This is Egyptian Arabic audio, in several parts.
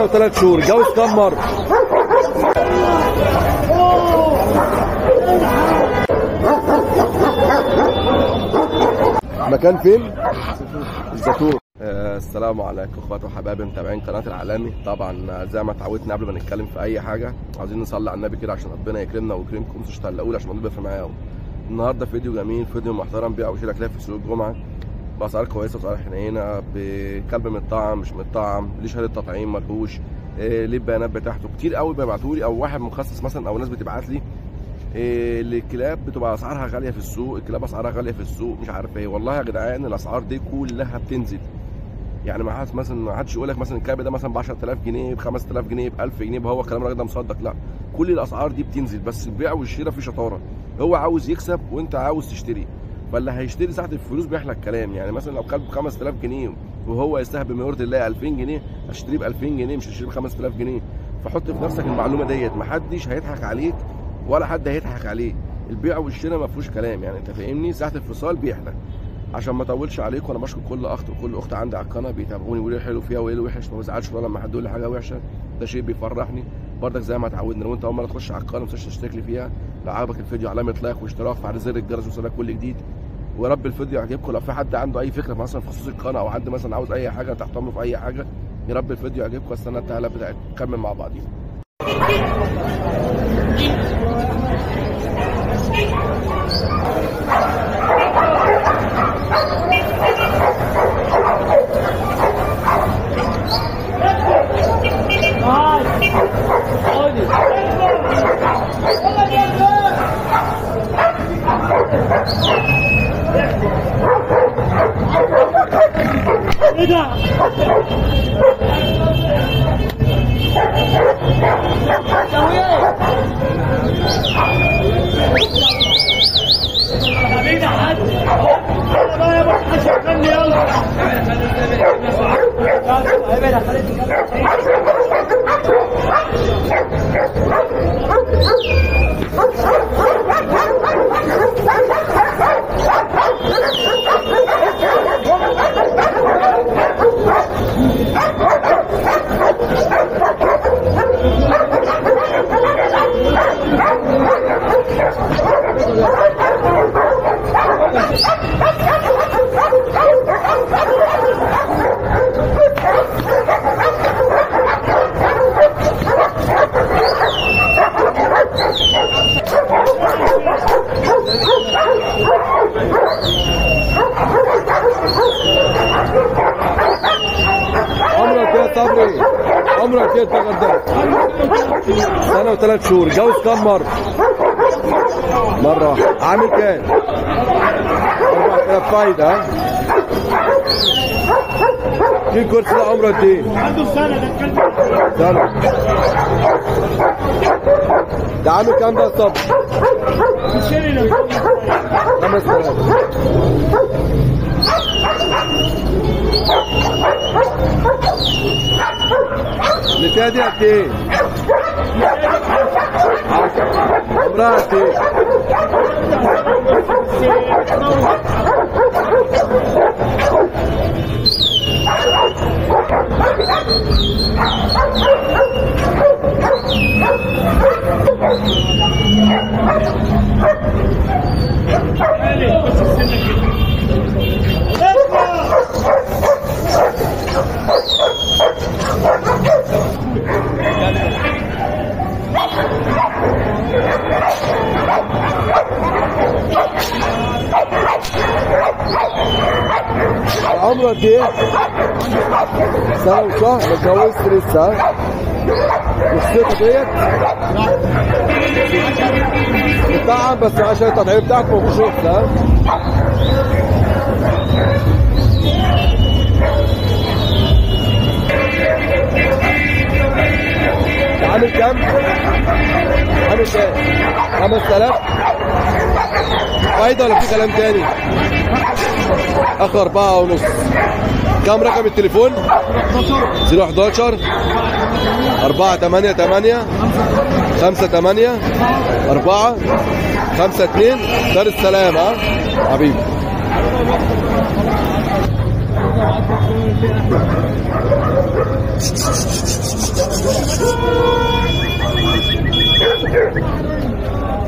وثلاث شهور جوز كام مرة مكان فين؟ الزيتون آه، السلام عليكم اخواتي وحبايبي متابعين قناه العالمي طبعا زي ما اتعودنا قبل ما نتكلم في اي حاجه عاوزين نصلي على النبي كده عشان ربنا يكرمنا ويكرمكم مش تقلقوا عشان الموضوع بيفرق معايا قوي النهارده فيديو جميل فيديو محترم بيع وشراء كلاب في سوق الجمعه باسعار كويسه واسعار حنينه بكلب متطعم مش متطعم ليه شهاده تطعيم ملهوش إيه ليه البيانات بتاعته كتير قوي بيبعتوا لي او واحد مخصص مثلا او ناس بتبعت لي إيه الكلاب بتبقى اسعارها غاليه في السوق الكلاب اسعارها غاليه في السوق مش عارف ايه والله يا جدعان الاسعار دي كلها بتنزل يعني ما حدش مثلا ما حدش يقول لك مثلا الكلب ده مثلا ب 10000 جنيه ب 5000 جنيه ب 1000 جنيه هو الكلام الراجل ده مصدق لا كل الاسعار دي بتنزل بس البيع والشراء فيه شطاره هو عاوز يكسب وانت عاوز تشتري فاللي هيشتري ساعه الفلوس بيحلى الكلام يعني مثلا لو كلب ب 5000 جنيه وهو يستهبل بما يرضي الله 2000 جنيه هشتريه ب 2000 جنيه مش هشتريه ب 5000 جنيه فحط في نفسك المعلومه ديت ما حدش هيضحك عليك ولا حد هيضحك عليه البيع والشراء ما فيهوش كلام يعني انت فاهمني ساعه الفصال بيحلى عشان ما اطولش عليكم انا بشكر كل اخت وكل اخت عندي على القناه بيتابعوني ويقولوا لي حلو فيها وايه الوحش ما بزعلش ولا لما حد يقول لي حاجه وحشه ده شيء بيفرحني برضك زي ما اتعودنا لو انت اول مره تخش على القناه ما تنساش تشترك لي فيها لو عجبك الفيديو علامه لايك واشتراك فعل زر الجرس ويوصلك كل جديد ويا رب الفيديو يعجبكم لو في حد عنده اي فكره مثلا في خصوص القناه او حد مثلا عاوز اي حاجه تحت امره في اي حاجه يا رب الفيديو يعجبكم استنى التعليقات بتاعتكم نكمل مع بعضين عمرك يا صبري عمرك يا تغدى سنة وثلاث شهور جوز كام مرة؟ مرة واحدة عامل كام؟ 4000 فايدة ها؟ في كرسي ده عمره قد ايه؟ عنده سنة ده الكلب سنة ده عامل كام ده يا صبري؟ بيشتري لو 5000 النتاية دي قد ايه؟ عشرة. عمرها قد ايه؟ بس السنة كده عمره قد ايه؟ سنة وشهر ما اتجوزت لسه ها؟ والثقة ديت بتاعها بس عشان التطعيم بتاعك ما فيهوش رخصة ها؟ ده عامل كام؟ عامل كام؟ 5000 فايدة ولا في كلام تاني؟ اخر أربعة ونص كم رقم التليفون؟ 011 4 8 8 5 8 4 5 2 دار السلام ها حبيبي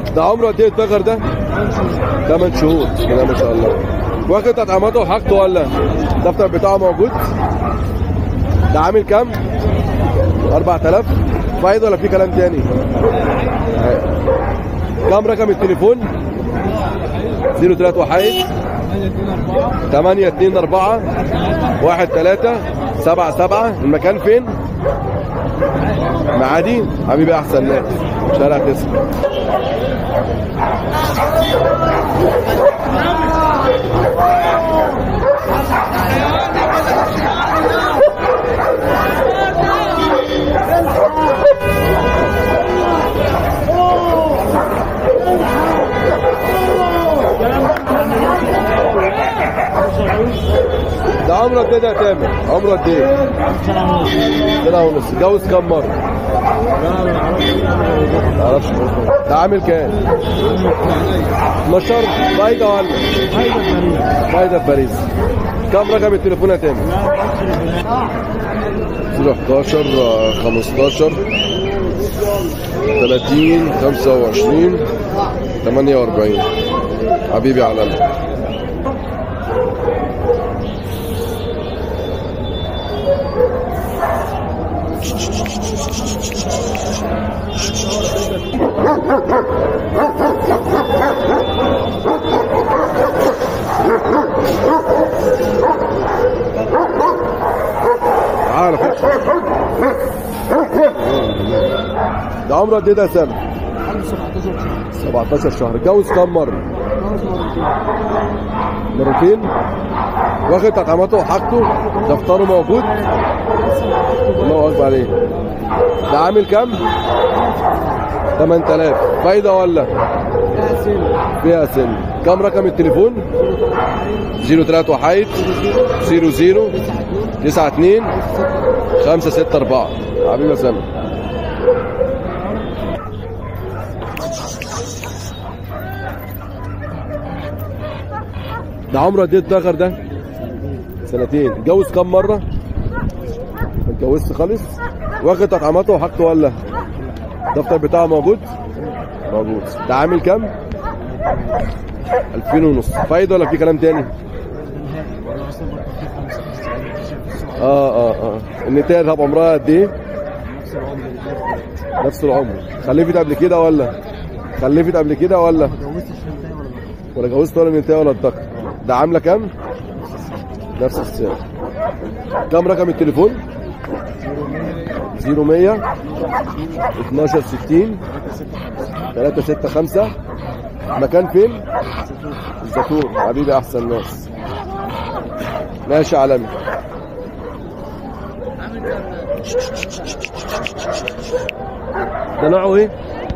ده عمره قد ايه الدغر ده 8 شهور بسم الله ما شاء الله واخد تطعيماته وحاجته ولا الدفتر بتاعه موجود ده عامل كام 4000 فايده ولا في كلام تاني كام رقم التليفون 03 وحيد 8 2 4 1 3 7 7 المكان فين؟ معادي حبيبي احسن ناس شارع تسعة ده عمره قد ايه ده يا تامر؟ عمره قد ايه؟ سنة ونص اتجوز كام مرة؟ معرفش ده عامل كام؟ 12 فايدة ولا؟ فايدة في باريس كام رقم التليفون يا تامر؟ 011 آه، 15 30 25 48 حبيبي علامة تعال خش ده عمره قد ايه ده يا سامي؟ 17 شهر اتجوز كام مرة؟ مرتين واخد تطعيماته وحاجته دفتره موجود الله اكبر عليه ده عامل كام؟ 8000 فايدة ولا؟ فيها سن كام رقم التليفون؟ 03 وحيد 00 92 564 حبيبي يا سامي ده عمره قد ايه الدغر ده؟ سنتين اتجوز كام مرة؟ ما اتجوزش خالص؟ واخد تطعيماته وحاجته ولا؟ الدفتر بتاعه موجود؟ موجود ده عامل كام؟ 2000 ونص فايدة ولا في كلام تاني؟ اه اه اه النتاية هتبقى عمرها قد ايه؟ نفس العمر خلفت قبل كده ولا؟ خلفت قبل كده ولا؟ ولا جوزت ولا النتاية ولا الذكر؟ ده عاملة كام؟ نفس السعر كام رقم التليفون؟ 0100 12 60 365 مكان فين؟ الزيتون حبيبي احسن ناس ماشي يا عالمي ده نوعه ايه؟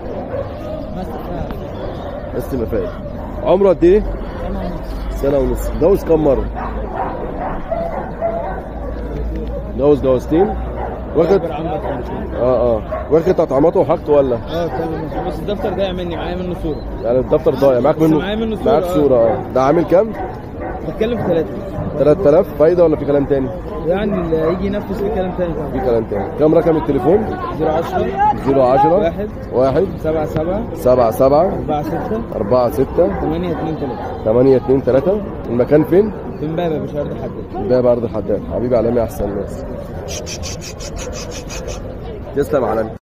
بس ما فات عمره قد ايه؟ سنة ونص جوز كم مرة؟ جوز جوزتين واخد اه اه واخد تطعيماته وحاجته ولا؟ اه تمام بس الدفتر ضايع مني معايا منه صوره يعني الدفتر ضايع معاك بس منه معايا منه صورة، معاك آه. صورة اه ده عامل كام؟ بتكلم في ثلاثه 3000 فايدة ولا في كلام تاني؟ يعني اللي هيجي ينفذ في كلام تاني في طبعا كلام تاني كام رقم التليفون؟ 010 010 واحد. 1 7 7 7 7 4 6 4 6 8 2 3 8 2 3 المكان فين؟ في امبابه مش هرد حد ده برضه الحداد حبيبي عالمي احسن ناس تسلم عالمي